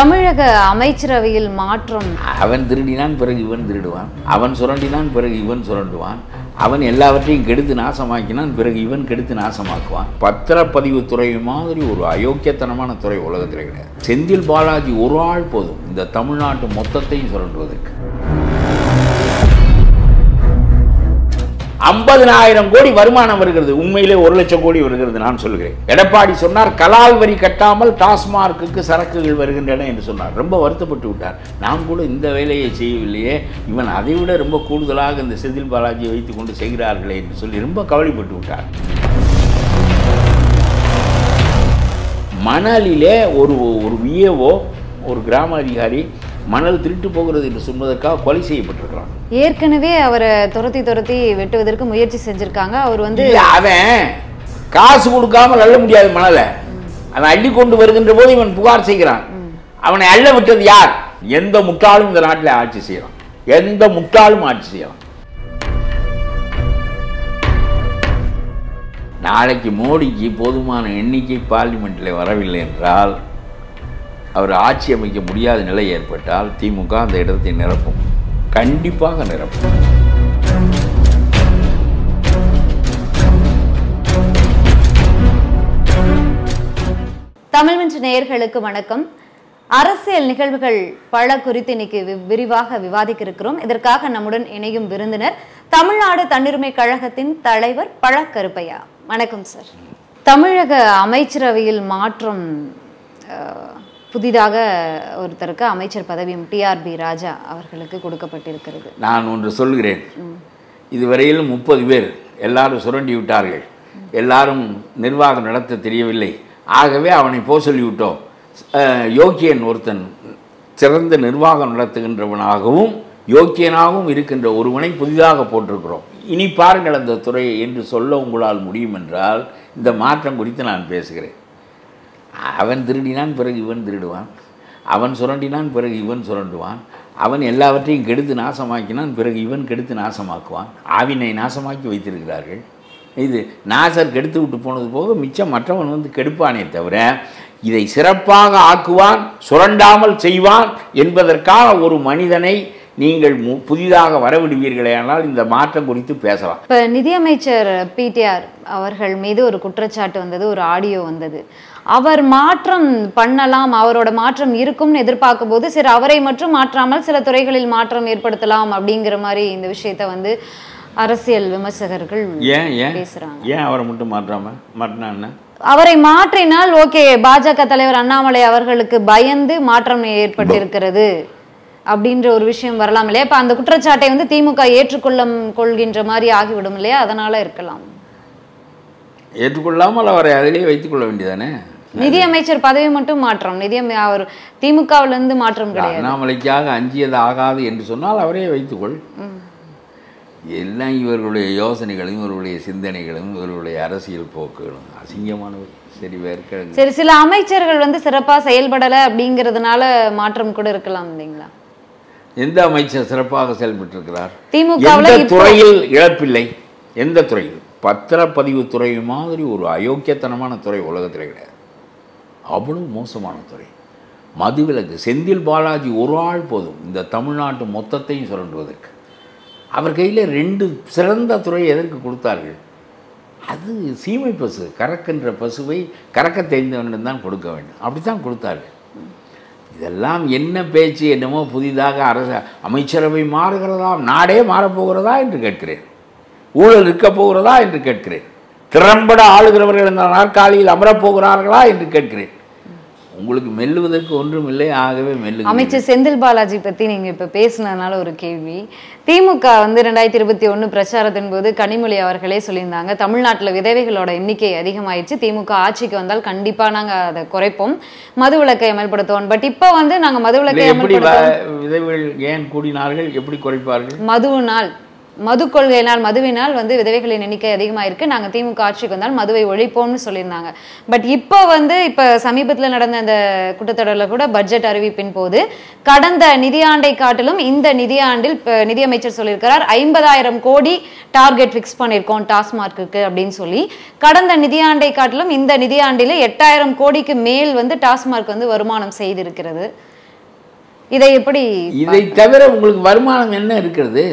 தமிழக அமைச்சரவையில் மாற்றம் அவன் திருடினான் பிறகு இவன் திருடுவான் அவன் சுரண்டினான் பிறகு இவன் சுரண்டுவான் அவன் எல்லாவற்றையும் கெடுத்து நாசமாக்கினான் பிறகு இவன் கெடுத்து நாசமாக்குவான் பத்திரப்பதிவு துறை மாதிரி ஒரு அயோக்கியத்தனமான துறை உலகத்தில் கிடையாது செந்தில் பாலாஜி ஒரு ஆள் போதும் இந்த தமிழ்நாட்டு மொத்தத்தையும் சுரண்டுவதற்கு ஐம்பதனாயிரம் கோடி வருமானம் வருகிறது உண்மையிலே ஒரு லட்சம் கோடி வருகிறது நான் சொல்கிறேன் எடப்பாடி சொன்னார் கலால் வரி கட்டாமல் டாஸ்மார்க்குக்கு சரக்குகள் வருகின்றன என்று சொன்னார் ரொம்ப வருத்தப்பட்டு விட்டார் நாம் கூட இந்த வேலையை செய்யவில்லையே இவன் அதை விட ரொம்ப கூடுதலாக இந்த செந்தில் பாலாஜியை வைத்துக் கொண்டு செய்கிறார்களே என்று சொல்லி ரொம்ப கவலைப்பட்டு விட்டார் மணலிலே ஒரு ஒரு விஏஓ ஒரு கிராம அதிகாரி மணல் திருட்டு போகிறது என்று சொன்னதற்காக கொலை செய்யப்பட்டிருக்கிறான் ஏற்கனவே அவரை துரத்தி துரத்தி வெட்டுவதற்கு முயற்சி செஞ்சிருக்காங்க அவர் வந்து இல்ல, அவன் காசு கொடுக்காம அள்ள முடியாது மணலை அவன் அள்ளி கொண்டு வருகின்ற போது இவன் புகார் செய்கிறான் அவனை அள்ள விட்டது யார் எந்த முட்டாளும் இந்த நாட்டில் ஆட்சி செய்யலாம் எந்த முட்டாளும் ஆட்சி செய்யலாம் நாளைக்கு மோடிக்கு போதுமான எண்ணிக்கை பார்லிமெண்ட்டில் வரவில்லை என்றால் அவர் ஆட்சி அமைக்க முடியாத நிலை ஏற்பட்டால் திமுக அந்த இடத்தை நிரப்பும் கண்டிப்பாக நிரப்பும் தமிழ் மின்று நேயர்களுக்கு வணக்கம் அரசியல் நிகழ்வுகள் பல குறித்து இன்னைக்கு வி- விரிவாக விவாதிக்க இருக்கிறோம் இதற்காக நம்முடன் இணையும் விருந்தினர் தமிழ்நாடு தன்னுரிமை கழகத்தின் தலைவர் பழ கருப்பையா வணக்கம் சார் தமிழக அமைச்சரவையில் மாற்றம் அஹ், புதிதாக ஒருத்தருக்கு அமைச்சர் பதவியும் டிஆர்பி ராஜா அவர்களுக்கு கொடுக்கப்பட்டிருக்கிறது நான் ஒன்று சொல்கிறேன் இதுவரையிலும் முப்பது பேர் எல்லாரும் சுரண்டி விட்டார்கள் எல்லாரும் நிர்வாகம் நடத்த தெரியவில்லை ஆகவே அவனை போ சொல்லிவிட்டோம் அஹ், யோக்கியன் ஒருத்தன் சிறந்த நிர்வாகம் நடத்துகின்றவனாகவும் யோக்கியனாகவும் இருக்கின்ற ஒருவனை புதிதாக போட்டிருக்கிறோம் இனி பாருங்கள் அந்த துறையை என்று சொல்ல உங்களால் முடியும் என்றால் இந்த மாற்றம் குறித்து நான் பேசுகிறேன் அவன் திருடினான் பிறகு இவன் திருடுவான் அவன் சுரண்டினான் பிறகு இவன் சுரண்டுவான் அவன் எல்லாவற்றையும் கெடுத்து நாசமாக்கினான் பிறகு இவன் கெடுத்து நாசமாக்குவான் ஆவினை நாசமாக்கி வைத்திருக்கிறார்கள் இது நாசர் கெடுத்து விட்டு போனது போக மிச்சம் மற்றவன் வந்து கெடுப்பானே தவிர இதை சிறப்பாக ஆக்குவான் சுரண்டாமல் செய்வான் என்பதற்காக ஒரு மனிதனை நீங்கள் மு- புதிதாக வரவிடுவீர்களே ஆனால் இந்த மாற்றம் குறித்து பேசலாம் இப்ப நிதியமைச்சர் பிடிஆர் அவர்கள் மீது ஒரு குற்றச்சாட்டு வந்தது ஒரு ஆடியோ வந்தது அவர் மாற்றம் பண்ணலாம் அவரோட மாற்றம் இருக்கும்னு எதிர்பார்க்கும் போது சரி அவரை மட்டும் மாற்றாமல் சில துறைகளில் மாற்றம் ஏற்படுத்தலாம் அப்படிங்கிற மாதிரி இந்த விஷயத்தை வந்து அரசியல் விமர்சகர்கள் ஏன் ஏன் பேசுறாங்க ஏன் அவரை மட்டும் மாற்றாம மாற்றினான்னு அவரை மாற்றினால் ஓகே பாஜக தலைவர் அண்ணாமலை அவர்களுக்கு பயந்து மாற்றம் ஏற்பட்டிருக்கிறது அப்படின்ற ஒரு விஷயம் வரலாம் இல்லையா இப்ப அந்த குற்றச்சாட்டை வந்து திமுக ஏற்றுக்கொள்ள கொள்கின்ற மாதிரி ஆகிவிடும் இல்லையா அதனால இருக்கலாம் ஏற்றுக்கொள்ளாமல் அவரை அதிலே வைத்துக் கொள்ள வேண்டியதானே நிதியமைச்சர் பதவி மட்டும் மாற்றம் நிதியமை அவர் திமுகவுல இருந்து மாற்றம் கிடையாது அண்ணாமலைக்காக அஞ்சியது ஆகாது என்று சொன்னால் அவரே வைத்துக்கொள் ம். எல்லாம் இவர்களுடைய யோசனைகளும் இவர்களுடைய சிந்தனைகளும் இவர்களுடைய அரசியல் போக்குகளும் அசிங்கமானவை சரி வேர்க்கிறது சரி சில அமைச்சர்கள் வந்து சிறப்பா செயல்படல அப்படிங்கிறதுனால மாற்றம் கூட இருக்கலாம் இல்லைங்களா எந்த அமைச்சர் சிறப்பாக செயல்பட்டிருக்கிறார் திமுகவுல எந்த இப்போ துறையில் இழப்பில்லை எந்த துறையில் பத்திரப்பதிவு துறை மாதிரி ஒரு அயோக்கியத்தனமான துறை உலகத்தில் கிடையாது அவ்வளவு மோசமான துறை மதுவிலக்கு செந்தில் பாலாஜி ஒரு ஆள் போதும் இந்த தமிழ்நாட்டு மொத்தத்தையும் சுரண்டுவதற்கு அவர் கையில் ரெண்டு சிறந்த துறை எதற்கு கொடுத்தார்கள் அது சீமை பசு கறக்கின்ற பசுவை கறக்க தெரிந்தவனிடம் தான் கொடுக்க வேண்டும் அப்படி தான் கொடுத்தார்கள் இதெல்லாம் என்ன பேச்சு என்னமோ புதிதாக அரசு அமைச்சரவை மாறுகிறதா நாடே மாறப்போகிறதா என்று கேட்கிறேன் ஊழல் இருக்க போகிறதா என்று கேட்கிறேன் திறம்பட ஆளுகிறவர்கள் இந்த நாற்காலியில் அமரப் போகிறார்களா என்று கேட்கிறேன் உங்களுக்கு மெல்லுவதற்கு ஒன்றும் இல்லை ஆகவே மெல்லு அமைச்சர் செந்தில் பாலாஜி பத்தி நீங்க இப்ப பேசுனதுனால ஒரு கேள்வி திமுக வந்து ரெண்டாயிரத்தி இருபத்தி ஒண்ணு பிரச்சாரத்தின் போது கனிமொழி அவர்களே சொல்லியிருந்தாங்க தமிழ்நாட்டுல விதவைகளோட எண்ணிக்கை அதிகமாயிடுச்சு திமுக ஆட்சிக்கு வந்தால் கண்டிப்பா நாங்க அதை குறைப்போம் மது விலக்கை அமல்படுத்துவோம் பட் இப்ப வந்து நாங்க மது விலக்கை இல்லை எப்படி அமல்படுத்துவோம் வ- விதவைகள் ஏன் கூடினார்கள் எப்படி குறைப்பார்கள் மதுவினால் மது கொள்கையினால் மதுவினால் வந்து விதவைகளின் எண்ணிக்கை அதிகமாக இருக்கு நாங்க திமுக ஆட்சிக்கு வந்தால் மதுவை ஒழிப்போம்னு சொல்லியிருந்தாங்க பட் இப்போ வந்து இப்போ சமீபத்தில் நடந்த அந்த கூட்டத்தொடரில் கூட பட்ஜெட் அறிவிப்பின் போது கடந்த நிதியாண்டை காட்டிலும் இந்த நிதியாண்டில் இப்ப நிதியமைச்சர் சொல்லியிருக்கிறார் ஐம்பதாயிரம் கோடி டார்கெட் ஃபிக்ஸ் பண்ணியிருக்கோம் டாஸ்மார்க்குக்கு அப்படின்னு சொல்லி கடந்த நிதியாண்டை காட்டிலும் இந்த நிதியாண்டில் எட்டாயிரம் கோடிக்கு மேல் வந்து டாஸ்மார்க் வந்து வருமானம் செய்திருக்கிறது இதை எப்படி இதை தவிர உங்களுக்கு வருமானம் என்ன இருக்கிறது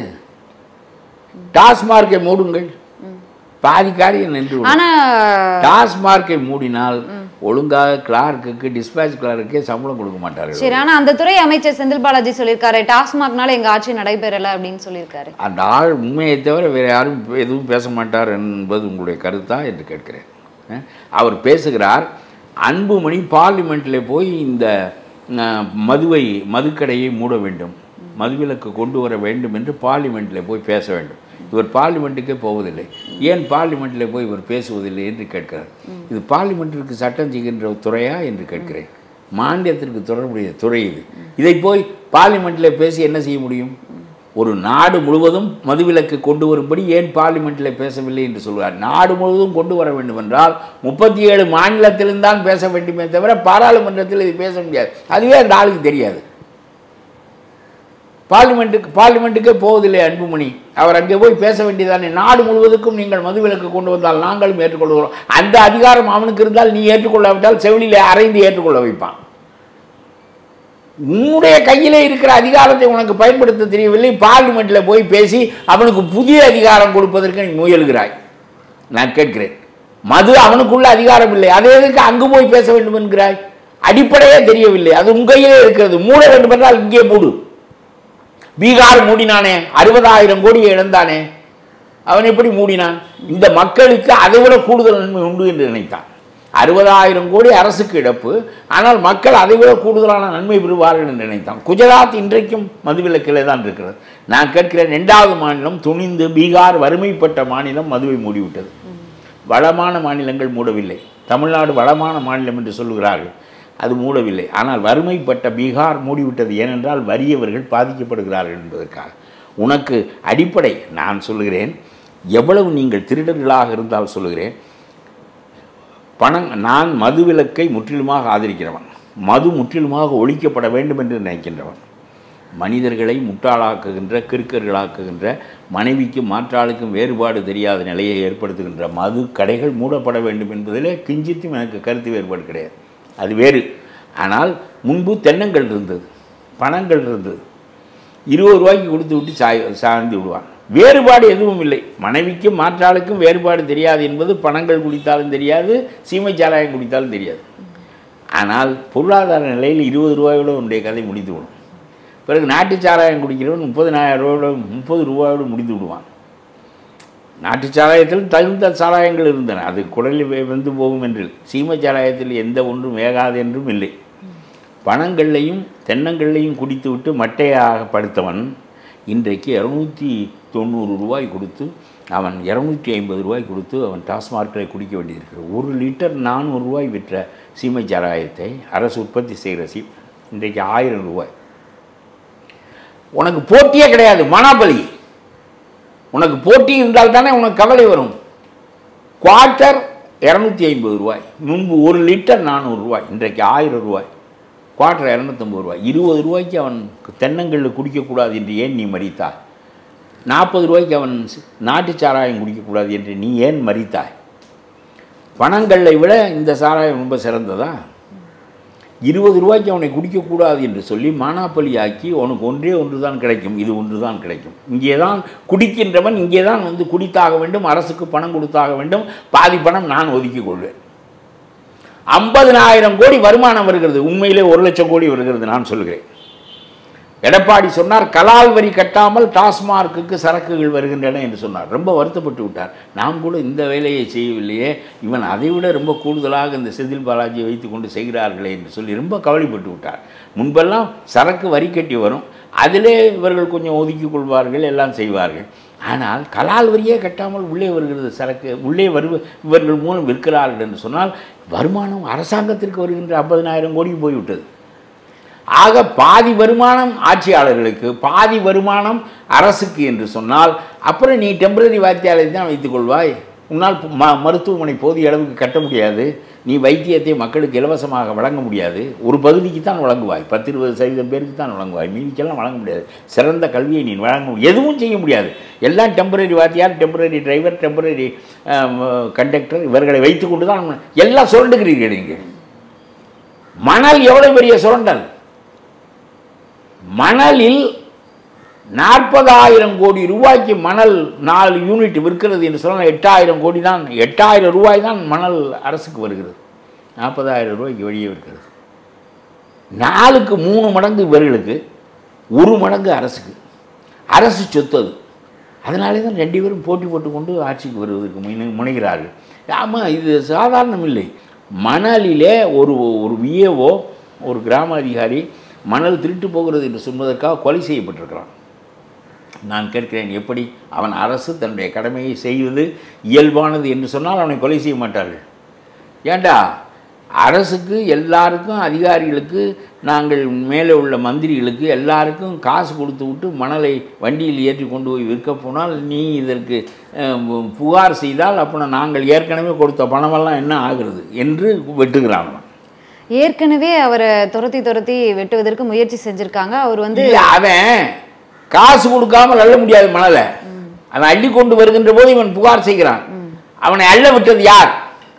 டாஸ்மார்க்கை மூடுங்கள் பாதி காரியம் நின்று விடும். ஆனா டாஸ்மார்க்கை மூடினால் ஒழுங்காக கிளார்க்குக்கு டிஸ்பேச் கிளார்க்கே சம்பளம் கொடுக்க மாட்டார்கள் சரி ஆனா அந்த துறை அமைச்சர் செந்தில் பாலாஜி சொல்லியிருக்காரு டாஸ்மாக்னால எங்க ஆட்சி நடைபெறல அப்படின்னு சொல்லியிருக்காரு அந்த ஆள் உண்மையை தவிர வேறு யாரும் எதுவும் பேச மாட்டார் என்பது உங்களுடைய கருத்தா என்று கேட்கிறேன் அஹ், அவர் பேசுகிறார் அன்புமணி பார்லிமெண்ட்டில் போய் இந்த அஹ், மதுவை மதுக்கடையை மூட வேண்டும் மதுவிலக்கு கொண்டு வர வேண்டும் என்று பார்லிமெண்ட்டில் போய் பேச வேண்டும் இவர் பார்லிமெண்ட்டுக்கே போவதில்லை ஏன் பார்லிமெண்ட்டில் போய் இவர் பேசுவதில்லை என்று கேட்கிறார் இது பார்லிமெண்ட்டிற்கு சட்டம் செய்கின்ற துறையா என்று கேட்கிறேன் மாநிலத்திற்கு தொடர்புடைய துறை இது இதை போய் பார்லிமெண்ட்டில் பேசி என்ன செய்ய முடியும் ஒரு நாடு முழுவதும் மதுவிலக்கு கொண்டு வரும்படி ஏன் பார்லிமெண்ட்டில் பேசவில்லை என்று சொல்கிறார் நாடு முழுவதும் கொண்டு வர வேண்டும் என்றால் முப்பத்தி ஏழு மாநிலத்திலிருந்தான் பேச வேண்டுமே தவிர பாராளுமன்றத்தில் இது பேச முடியாது அதுவே அந்த ஆளுக்கு தெரியாது பார்லிமெண்ட்டுக்கு பார்லிமெண்ட்டுக்கே போவதில்லை அன்புமணி அவர் அங்கே போய் பேச வேண்டியதானே நாடு முழுவதுக்கும் நீங்கள் மதுவிலக்கு கொண்டு வந்தால் நாங்களும் ஏற்றுக்கொள்கிறோம் அந்த அதிகாரம் அவனுக்கு இருந்தால் நீ ஏற்றுக்கொள்ளாவிட்டால் செவிலிலே அரைந்து ஏற்றுக்கொள்ள வைப்பான் உன்னுடைய கையிலே இருக்கிற அதிகாரத்தை உனக்கு பயன்படுத்த தெரியவில்லை பார்லிமெண்ட்டில் போய் பேசி அவனுக்கு புதிய அதிகாரம் கொடுப்பதற்கு நீ முயல்கிறாய் நான் கேட்கிறேன் மது அவனுக்குள்ள அதிகாரம் இல்லை அதே எதுக்கு அங்கு போய் பேச வேண்டும் என்கிறாய் அடிப்படையே தெரியவில்லை அது உன் கையிலே இருக்கிறது மூட வேண்டும் என்றால் இங்கே மூடு பீகார் மூடினானே அறுபதாயிரம் கோடியை இழந்தானே அவன் எப்படி மூடினான் இந்த மக்களுக்கு அதை விட கூடுதல் நன்மை உண்டு என்று நினைத்தான் அறுபதாயிரம் கோடி அரசுக்கு இழப்பு ஆனால் மக்கள் அதை விட கூடுதலான நன்மை பெறுவார்கள் என்று நினைத்தான் குஜராத் இன்றைக்கும் மதுவிலக்கிலே தான் இருக்கிறது நான் கேட்கிறேன் இரண்டாவது மாநிலம் துணிந்து பீகார் வறுமைப்பட்ட மாநிலம் மதுவை மூடிவிட்டது வளமான மாநிலங்கள் மூடவில்லை தமிழ்நாடு வளமான மாநிலம் என்று சொல்லுகிறார்கள் அது மூடவில்லை ஆனால் வறுமைப்பட்ட பீகார் மூடிவிட்டது ஏனென்றால் வறியவர்கள் பாதிக்கப்படுகிறார்கள் என்பதற்காக உனக்கு அடிப்படை நான் சொல்லுகிறேன் எவ்வளவு நீங்கள் திருடர்களாக இருந்தால் சொல்லுகிறேன் பணம் நான் மதுவிலக்கை முற்றிலுமாக ஆதரிக்கிறவன் மது முற்றிலுமாக ஒழிக்கப்பட வேண்டும் என்று நினைக்கின்றவன் மனிதர்களை முட்டாளாக்குகின்ற கிறுக்கர்களாக்குகின்ற மனைவிக்கும் மாற்றாளுக்கும் வேறுபாடு தெரியாத நிலையை ஏற்படுத்துகின்ற மது கடைகள் மூடப்பட வேண்டும் என்பதிலே கிஞ்சித்தும் எனக்கு கருத்து வேறுபாடு கிடையாது அது வேறு ஆனால் முன்பு தென்னங்கள் இருந்தது பணங்கள் இருந்தது இருபது ரூபாய்க்கு கொடுத்து விட்டு சாய் சாய்ந்து விடுவான் வேறுபாடு எதுவும் இல்லை மனைவிக்கும் மாற்றாளுக்கும் வேறுபாடு தெரியாது என்பது பணங்கள் குடித்தாலும் தெரியாது சீமை சாராயம் குடித்தாலும் தெரியாது ஆனால் பொருளாதார நிலையில் இருபது ரூபாயோட உன்னுடைய கதை முடித்து விடும் பிறகு நாட்டு சாராயம் குடிக்கிறவன் முப்பதினாயிரம் ரூபாயோட முப்பது ரூபாயோடு முடித்து விடுவான் நாட்டு சாராயத்தில் தகுந்த சாராயங்கள் இருந்தன அது குடலில் வே- வெந்து போகும் என்று சீமை சாராயத்தில் எந்த ஒன்றும் வேகாது என்றும் இல்லை பணங்கள்லையும் தென்னங்கள்லையும் குடித்து விட்டு மட்டையாக படுத்தவன் இன்றைக்கு இரநூத்தி தொண்ணூறு ரூபாய் கொடுத்து அவன் இரநூத்தி ஐம்பது ரூபாய் கொடுத்து அவன் டாஸ்மார்க்கில் குடிக்க வேண்டியிருக்கிறது ஒரு லிட்டர் நானூறு ரூபாய் விற்ற சீமை சாராயத்தை அரசு உற்பத்தி செய்கிற சீ இன்றைக்கு ஆயிரம் ரூபாய் உனக்கு போட்டியே கிடையாது மனாபலி உனக்கு போட்டி இருந்தால் தானே உனக்கு கவலை வரும் குவார்ட்டர் இரநூத்தி ஐம்பது ரூபாய் முன்பு ஒரு லிட்டர் நானூறு ரூபாய் இன்றைக்கு ஆயிரம் ரூபாய் குவார்ட்டர் இரநூத்தம்பது ரூபாய் இருபது ரூபாய்க்கு அவன் தென்னங்களில் குடிக்கக்கூடாது என்று ஏன் நீ மறித்தாய் நாற்பது ரூபாய்க்கு அவன் சி- நாட்டுச் சாராயம் குடிக்கக்கூடாது என்று நீ ஏன் மறித்தாய் பணங்களை விட இந்த சாராயம் ரொம்ப சிறந்ததா இருபது ரூபாய்க்கு அவனை குடிக்கக்கூடாது என்று சொல்லி மானாப்பலி ஆக்கி அவனுக்கு ஒன்றே ஒன்று தான் கிடைக்கும் இது ஒன்று தான் கிடைக்கும் இங்கே தான் குடிக்கின்றவன் இங்கே தான் வந்து குடித்தாக வேண்டும் அரசுக்கு பணம் கொடுத்தாக வேண்டும் பாதி பணம் நான் ஒதுக்கிக் கொள்வேன் ஐம்பதினாயிரம் கோடி வருமானம் வருகிறது உண்மையிலே ஒரு லட்சம் கோடி வருகிறது நான் சொல்கிறேன் எடப்பாடி சொன்னார் கலால் வரி கட்டாமல் டாஸ்மார்க்குக்கு சரக்குகள் வருகின்றன என்று சொன்னார் ரொம்ப வருத்தப்பட்டு விட்டார் நாம் கூட இந்த வேலையை செய்யவில்லையே இவன் அதை விட ரொம்ப கூடுதலாக இந்த செந்தில் பாலாஜியை வைத்துக்கொண்டு செய்கிறார்களே என்று சொல்லி ரொம்ப கவலைப்பட்டு விட்டார் முன்பெல்லாம் சரக்கு வரி கட்டி வரும் அதிலே இவர்கள் கொஞ்சம் ஒதுக்கிக் கொள்வார்கள் எல்லாம் செய்வார்கள் ஆனால் கலால் வரியே கட்டாமல் உள்ளே வருகிறது சரக்கு உள்ளே வருவ இவர்கள் மூலம் விற்கிறார்கள் என்று சொன்னால் வருமானம் அரசாங்கத்திற்கு வருகின்ற ஐம்பதினாயிரம் கோடி போய்விட்டது ஆக பாதி வருமானம் ஆட்சியாளர்களுக்கு பாதி வருமானம் அரசுக்கு என்று சொன்னால் அப்புறம் நீ டெம்பரரி வாத்தியாலயத்தை தான் வைத்துக் கொள்வாய் உன்னால் ம மருத்துவமனை போதிய அளவுக்கு கட்ட முடியாது நீ வைத்தியத்தை மக்களுக்கு இலவசமாக வழங்க முடியாது ஒரு பகுதிக்கு தான் வழங்குவாய் பத்து இருபது சதவீதம் பேருக்கு தான் வழங்குவாய் மீதிக்கெல்லாம் வழங்க முடியாது சிறந்த கல்வியை நீ வழங்க முடியாது எதுவும் செய்ய முடியாது எல்லாம் டெம்பரரி வாத்தியார் டெம்பரரி டிரைவர் டெம்பரரி கண்டக்டர் இவர்களை வைத்துக்கொண்டு தான் எல்லாம் சுரண்டுகிறீர்கள் நீங்கள் மணல் எவ்வளவு பெரிய சுரண்டல் மணலில் நாற்பதாயிரம் கோடி ரூபாய்க்கு மணல் நாலு யூனிட் விற்கிறது என்று சொன்னால் எட்டாயிரம் கோடி தான் எட்டாயிரம் ரூபாய் தான் மணல் அரசுக்கு வருகிறது நாற்பதாயிரம் ரூபாய்க்கு வெளியே விற்கிறது நாலுக்கு மூணு மடங்கு இவர்களுக்கு ஒரு மடங்கு அரசுக்கு அரசு சொத்து அது அதனாலே தான் ரெண்டு பேரும் போட்டி போட்டுக்கொண்டு ஆட்சிக்கு வருவதற்கு முனை முனைகிறார்கள் ஆமாம் இது சாதாரணம் இல்லை மணலிலே ஒரு ஒரு விஏஓ ஒரு கிராம அதிகாரி மணல் திருட்டு போகிறது என்று சொன்னதற்காக கொலை செய்யப்பட்டிருக்கிறான் நான் கேட்கிறேன் எப்படி அவன் அரசு தன்னுடைய கடமையை செய்வது இயல்பானது என்று சொன்னால் அவனை கொலை செய்ய மாட்டார்கள் ஏண்டா அரசுக்கு எல்லாருக்கும் அதிகாரிகளுக்கு நாங்கள் மேலே உள்ள மந்திரிகளுக்கு எல்லாருக்கும் காசு கொடுத்து விட்டு மணலை வண்டியில் ஏற்றி கொண்டு போய் விற்க போனால் நீ இதற்கு அஹ், புகார் செய்தால் அப்புறம் நாங்கள் ஏற்கனவே கொடுத்த பணமெல்லாம் என்ன ஆகிறது என்று வெட்டுகிறான் அவன். ஏற்கனவே அவரை துரத்தி துரத்தி வெட்டுவதற்கு முயற்சி செஞ்சிருக்காங்க அவர் வந்து இல்ல, அவன் காசு கொடுக்காமல் அள்ள முடியாது மணலை அவன் அள்ளி கொண்டு வருகின்ற போது இவன் புகார் செய்கிறான் அவனை அள்ள விட்டது யார்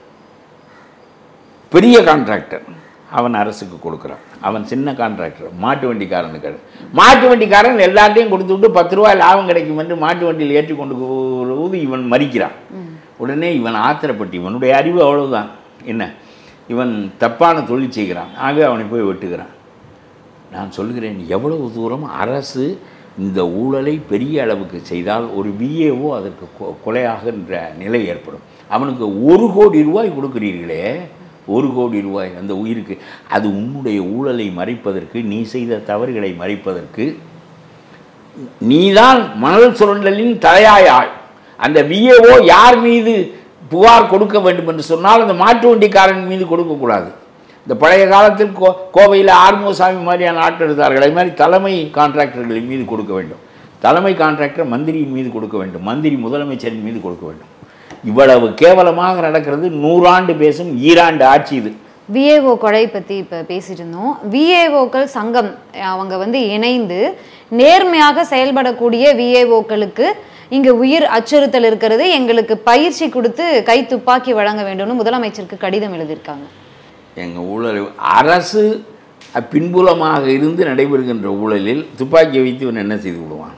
பெரிய கான்ட்ராக்டர் அவன் அரசுக்கு கொடுக்குறான் அவன் சின்ன கான்ட்ராக்டர் மாட்டு வண்டிக்காரனுக்கு மாட்டு வண்டிக்காரன் எல்லாத்தையும் கொடுத்து விட்டு பத்து ரூபாய் லாபம் கிடைக்கும் என்று மாட்டு வண்டியில் ஏற்றி கொண்டு போகும்போது இவன் மறிக்கிறான் உடனே இவன் ஆத்திரப்பட்டு இவனுடைய அறிவு அவ்வளவுதான் என்ன இவன் தப்பான தொழில் செய்கிறான் ஆகவே அவனை போய் வெட்டுகிறான் நான் சொல்கிறேன் எவ்வளவு தூரம் அரசு இந்த ஊழலை பெரிய அளவுக்கு செய்தால் ஒரு விஏஓ அதற்கு கொ- கொலையாகின்ற நிலை ஏற்படும் அவனுக்கு ஒரு கோடி ரூபாய் கொடுக்கிறீர்களே ஒரு கோடி ரூபாய் அந்த உயிருக்கு அது உன்னுடைய ஊழலை மறைப்பதற்கு நீ செய்த தவறுகளை மறைப்பதற்கு நீதான் மணல் சுரண்டலின் தலையாய ஆள் அந்த விஏஓ யார் மீது புகார் கொடுக்க வேண்டும் என்று சொன்னால் அந்த மாட்டு வண்டிக்காரன் மீது கொடுக்கக்கூடாது இந்த பழைய காலத்தில் கோ கோவையில் ஆர்மோசாமி மாதிரியான ஆட்கள் இருந்தார்கள் அது மாதிரி தலைமை கான்ட்ராக்டர்களின் மீது கொடுக்க வேண்டும் தலைமை கான்ட்ராக்டர் மந்திரியின் மீது கொடுக்க வேண்டும் மந்திரி முதலமைச்சரின் மீது கொடுக்க வேண்டும் இவ்வளவு கேவலமாக நடக்கிறது நூறாண்டு பேசும் ஈராண்டு ஆட்சி இது விஏஓ கொலை பத்தி இப்ப பேசிட்டு இருந்தோம் விஏஓக்கள் சங்கம் அவங்க வந்து இணைந்து நேர்மையாக செயல்படக்கூடிய விஏஓக்களுக்கு இங்க உயிர் அச்சுறுத்தல் இருக்கிறது எங்களுக்கு பயிற்சி கொடுத்து கை துப்பாக்கி வழங்க வேண்டும்னு முதலமைச்சருக்கு கடிதம் எழுதியிருக்காங்க எங்கள் ஊழல் அரசு பின்புலமாக இருந்து நடைபெறுகின்ற ஊழலில் துப்பாக்கியை வைத்து இவன் என்ன செய்து விடுவான்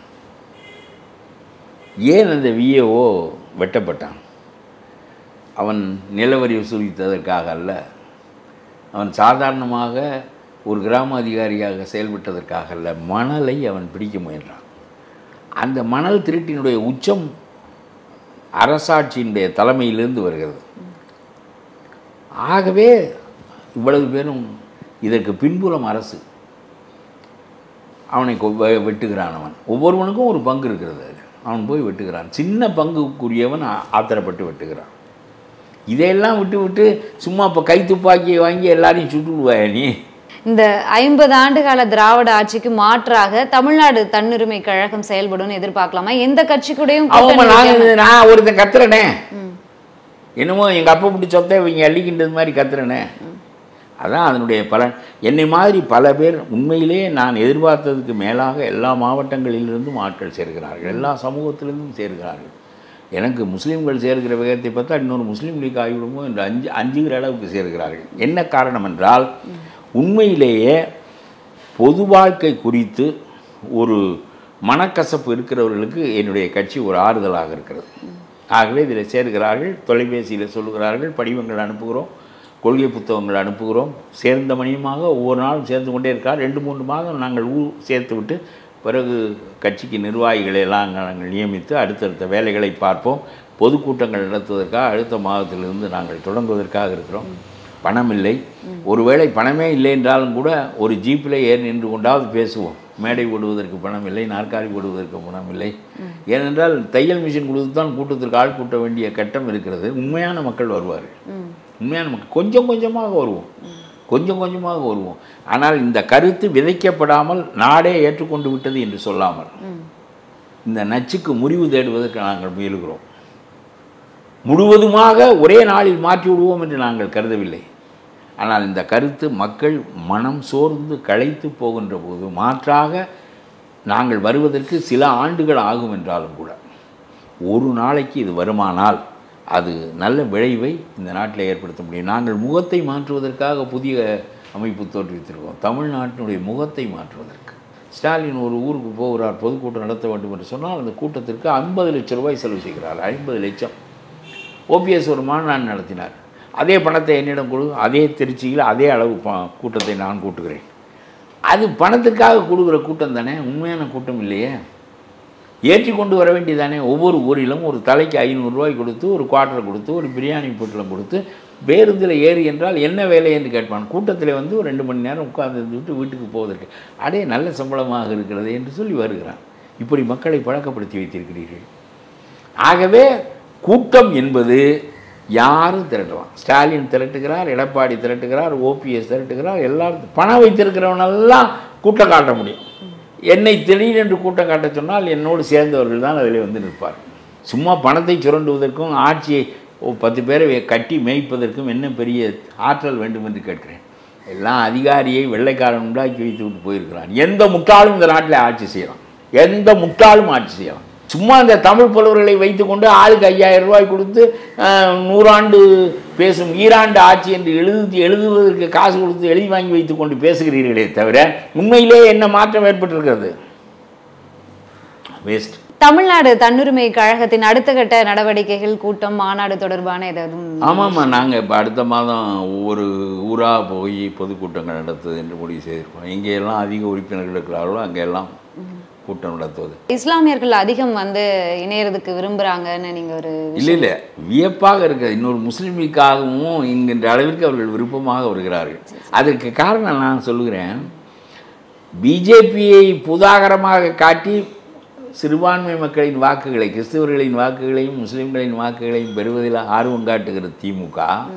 ஏன் அந்த விஏஓ வெட்டப்பட்டான் அவன் நிலவரி வசூலித்ததற்காக அல்ல அவன் சாதாரணமாக ஒரு கிராம அதிகாரியாக செயல்பட்டதற்காக அல்ல மணலை அவன் பிடிக்க முயன்றான் அந்த மணல் திருட்டினுடைய உச்சம் அரசாட்சியினுடைய தலைமையிலிருந்து வருகிறது ஆகவே இவ்வளவு பேரும் இதற்கு பின்புலம் அரசு அவனை கொ- வெ- வெட்டுகிறான் அவன் ஒவ்வொருவனுக்கும் ஒரு பங்கு இருக்கிறது அதுல. அவன் போய் வெட்டுகிறான் சின்ன பங்குக்குரியவன் ஆ- ஆத்திரப்பட்டு வெட்டுகிறான் இதையெல்லாம் விட்டு விட்டு சும்மா இப்போ கை துப்பாக்கியை வாங்கி எல்லாரையும் சுட்டு விடுவாயா நீ இந்த ஐம்பது ஆண்டுகால திராவிட ஆட்சிக்கு மாற்றாக தமிழ்நாடு தன்னுரிமை கழகம் செயல்படும்னு எதிர்பார்க்கலாமா எந்த கட்சி கூடயும் அவங்க கூட்டணி நான் வைக்காம- நான் ஒருத்தன் கத்துறனே ம். என்னமோ எங்கள் அப்பா பிடி சொத்தை இவங்க அள்ளிக்கின்றது மாதிரி கத்துறனே அதான் அதனுடைய பலன் என்னை மாதிரி பல பேர் உண்மையிலே நான் எதிர்பார்த்ததுக்கு மேலாக எல்லா மாவட்டங்களிலிருந்தும் ஆட்கள் சேர்கிறார்கள் எல்லா சமூகத்திலிருந்தும் சேர்கிறார்கள் எனக்கு முஸ்லீம்கள் சேர்கிற விதத்தை பார்த்தா இன்னொரு முஸ்லீம் லீக் ஆகிவிடுமோ என்று அஞ்சு அஞ்சுகிற அளவுக்கு சேர்கிறார்கள் என்ன காரணம் என்றால் உண்மையிலேயே பொது வாழ்க்கை குறித்து ஒரு மனக்கசப்பு இருக்கிறவர்களுக்கு என்னுடைய கட்சி ஒரு ஆறுதலாக இருக்கிறது ஆகவே இதில் சேர்கிறார்கள் தொலைபேசியில் சொல்லுகிறார்கள் படிவங்கள் அனுப்புகிறோம் கொள்கை புத்தகங்கள் அனுப்புகிறோம் சேர்ந்த மணியமாக ஒவ்வொரு நாளும் சேர்ந்து கொண்டே இருக்கார் ரெண்டு மூன்று மாதம் நாங்கள் ஊ சேர்த்து விட்டு பிறகு கட்சிக்கு நிர்வாகிகளை எல்லாம் நாங்கள் நியமித்து அடுத்தடுத்த வேலைகளை பார்ப்போம் பொதுக்கூட்டங்கள் நடத்துவதற்காக அடுத்த மாதத்திலிருந்து நாங்கள் தொடங்குவதற்காக இருக்கிறோம் பணம் இல்லை ஒருவேளை பணமே இல்லை என்றாலும் கூட ஒரு ஜீப்பில் ஏறி நின்று கொண்டாவது பேசுவோம் மேடை ஓடுவதற்கு பணம் இல்லை நாற்காலி ஓடுவதற்கு பணம் இல்லை ஏனென்றால் தையல் மிஷின் கொடுத்து தான் கூட்டத்திற்கு ஆள் கூட்ட வேண்டிய கட்டம் இருக்கிறது உண்மையான மக்கள் வருவார்கள் ம். உண்மையான மக்கள் கொஞ்சம் கொஞ்சமாக வருவோம் கொஞ்சம் கொஞ்சமாக வருவோம் ஆனால் இந்த கருத்து விதைக்கப்படாமல் நாடே ஏற்றுக்கொண்டு விட்டது என்று சொல்லாமல் இந்த நச்சுக்கு முறிவு தேடுவதற்கு நாங்கள் முயலுகிறோம் முழுவதுமாக ஒரே நாளில் மாற்றி விடுவோம் என்று நாங்கள் கருதவில்லை ஆனால் இந்த கருத்து மக்கள் மனம் சோர்ந்து களைத்து போகின்ற போது மாற்றாக நாங்கள் வருவதற்கு சில ஆண்டுகள் ஆகும் என்றாலும் கூட ஒரு நாளைக்கு இது வருமானால் அது நல்ல விளைவை இந்த நாட்டில் ஏற்படுத்த முடியும் நாங்கள் முகத்தை மாற்றுவதற்காக புதிய அமைப்பு தோற்றுவித்திருக்கோம் தமிழ்நாட்டினுடைய முகத்தை மாற்றுவதற்கு ஸ்டாலின் ஒரு ஊருக்கு போகிறார் பொதுக்கூட்டம் நடத்த வேண்டும் என்று சொன்னால் அந்த கூட்டத்திற்கு ஐம்பது லட்சம் ரூபாய் செலவு செய்கிறார் ஐம்பது லட்சம் ஓபிஎஸ் ஒரு மாநாடு நடத்தினார் அதே பணத்தை என்னிடம் கொடு அதே திருச்சியில் அதே அளவு ப கூட்டத்தை நான் கூட்டுகிறேன் அது பணத்துக்காக கொடுக்குற கூட்டம் தானே உண்மையான கூட்டம் இல்லையே ஏற்றி கொண்டு வர வேண்டியதானே ஒவ்வொரு ஊரிலும் ஒரு தலைக்கு ஐநூறுரூவாய் கொடுத்து ஒரு குவார்ட்டர் கொடுத்து ஒரு பிரியாணி பொட்டலம் கொடுத்து பேருந்தில் ஏறி என்றால் என்ன வேலை என்று கேட்பான் கூட்டத்தில் வந்து ஒரு ரெண்டு மணி நேரம் உட்கார்ந்து விட்டு வீட்டுக்கு போவதற்கு அடே நல்ல சம்பளமாக இருக்கிறது என்று சொல்லி வருகிறான் இப்படி மக்களை பழக்கப்படுத்தி வைத்திருக்கிறீர்கள் ஆகவே கூட்டம் என்பது யாரும் திரட்டலாம் ஸ்டாலின் திரட்டுகிறார் எடப்பாடி திரட்டுகிறார் ஓபிஎஸ் திரட்டுகிறார் எல்லாரும் பணம் வைத்திருக்கிறவனெல்லாம் கூட்டம் காட்ட முடியும் என்னை திடீரென்று கூட்டம் காட்ட சொன்னால் என்னோடு சேர்ந்தவர்கள் தான் அதில் வந்து நிற்பார் சும்மா பணத்தை சுரண்டுவதற்கும் ஆட்சியை ஓ, பத்து பேரை கட்டி மேய்ப்பதற்கும் என்ன பெரிய ஆற்றல் வேண்டும் என்று கேட்கிறேன் எல்லாம் அதிகாரியை வெள்ளைக்காரன் உண்டாக்கி வைத்து விட்டு போயிருக்கிறான் எந்த முட்டாளும் இந்த நாட்டில் ஆட்சி செய்யலாம் எந்த முட்டாளும் ஆட்சி செய்யலாம் சும்மா இந்த தமிழ் புலவர்களை வைத்துக்கொண்டு ஆளுக்கு ஐயாயிரம் ரூபாய் கொடுத்து அஹ், நூறாண்டு பேசும் ஈராண்டு ஆட்சி என்று எழுதி எழுதுவதற்கு காசு கொடுத்து எழுதி வாங்கி வைத்துக்கொண்டு பேசுகிறீர்களே தவிர உண்மையிலே என்ன மாற்றம் ஏற்பட்டிருக்கிறது வேஸ்ட் தமிழ்நாடு தன்னுரிமை கழகத்தின் அடுத்த கட்ட நடவடிக்கைகள் கூட்டம் மாநாடு தொடர்பான ஏதாவது ஆமாம்மா நாங்கள் இப்போ அடுத்த மாதம் ஒவ்வொரு ஊராக போய் பொதுக்கூட்டங்கள் நடத்துவது என்று முடிவு செய்திருக்கோம் எங்கெல்லாம் அதிக உறுப்பினர்கள் இருக்கிறார்களோ அங்கெல்லாம் கூட்டம் நடத்துவது இஸ்லாமியர்கள் அதிகம் வந்து இணையறதுக்கு விரும்புறாங்கன்னு நீங்க ஒரு இல்லை இல்லை வியப்பாக இருக்க இன்னொரு முஸ்லீமுக்காகவும் என்கின்ற அளவிற்கு அவர்கள் விருப்பமாக வருகிறார்கள் அதற்கு காரணம் நான் சொல்லுகிறேன் பிஜேபியை புதாகரமாக காட்டி சிறுபான்மை மக்களின் வாக்குகளை கிறிஸ்தவர்களின் வாக்குகளையும் முஸ்லீம்களின் வாக்குகளையும் பெறுவதில் ஆர்வம் காட்டுகிற திமுக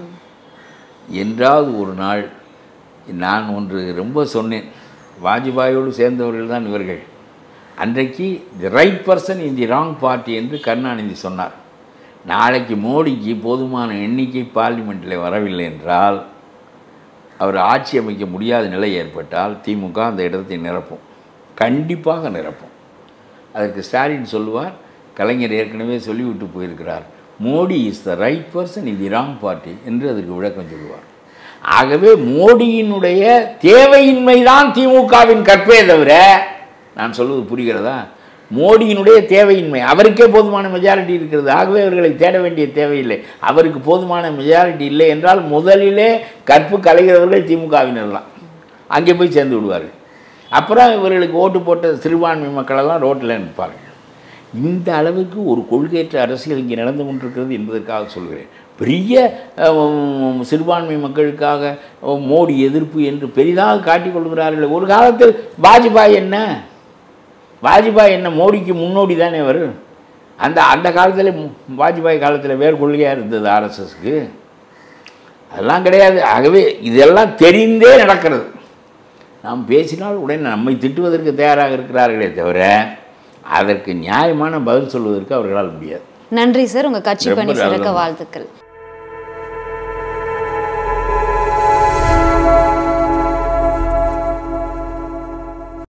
என்றாவது ஒரு நாள் நான் ஒன்று ரொம்ப சொன்னேன் வாஜ்பாயோடு சேர்ந்தவர்கள் தான் இவர்கள் அன்றைக்கு the right person in the wrong party என்று கருணாநிதி சொன்னார் நாளைக்கு மோடிக்கு போதுமான எண்ணிக்கை பார்லிமெண்ட்டில் வரவில்லை என்றால் அவர் ஆட்சி அமைக்க முடியாத நிலை ஏற்பட்டால் திமுக அந்த இடத்தை நிரப்பும் கண்டிப்பாக நிரப்பும் அதற்கு ஸ்டாலின் சொல்லுவார் கலைஞர் ஏற்கனவே சொல்லிவிட்டு போயிருக்கிறார் Modi is the right person in the wrong party என்று அதற்கு விளக்கம் சொல்லுவார் ஆகவே மோடியினுடைய தேவையின்மை தான் திமுகவின் கற்பே தவிர நான் சொல்வது புரிகிறதா மோடியினுடைய தேவையின்மை அவருக்கே போதுமான மெஜாரிட்டி இருக்கிறது ஆகவே அவர்களை தேட வேண்டிய தேவையில்லை அவருக்கு போதுமான மெஜாரிட்டி இல்லை என்றால் முதலிலே கற்பு கலைகிறவர்கள் திமுகவினர் தான் அங்கே போய் சேர்ந்து விடுவார்கள் அப்புறம் இவர்களுக்கு ஓட்டு போட்ட சிறுபான்மை மக்களெல்லாம் ரோட்டில் நிற்பார்கள் இந்த அளவுக்கு ஒரு கொள்கையற்ற அரசியல் இங்கே நடந்து கொண்டிருக்கிறது என்பதற்காக சொல்கிறேன் பெரிய அஹ், சிறுபான்மை மக்களுக்காக அஹ், மோடி எதிர்ப்பு என்று பெரிதாக காட்டிக் கொள்கிறார்கள் ஒரு காலத்தில் வாஜ்பாய் என்ன வாஜ்பாய் என்ன மோடிக்கு முன்னோடி தானே வரும் அந்த அந்த காலத்தில் வாஜ்பாய் காலத்தில் வேறு கொள்கையாக இருந்தது ஆர்எஸ்எஸ்க்கு அதெல்லாம் கிடையாது ஆகவே இதெல்லாம் தெரிந்தே நடக்கிறது நாம் பேசினால் உடனே நம்மை திட்டுவதற்கு தயாராக இருக்கிறார்களே தவிர அதற்கு நியாயமான பதில் சொல்வதற்கு அவர்களால் முடியாது நன்றி சார் உங்க கட்சி ரொம்ப பணி சிறக்க நல்லது. வாழ்த்துக்கள்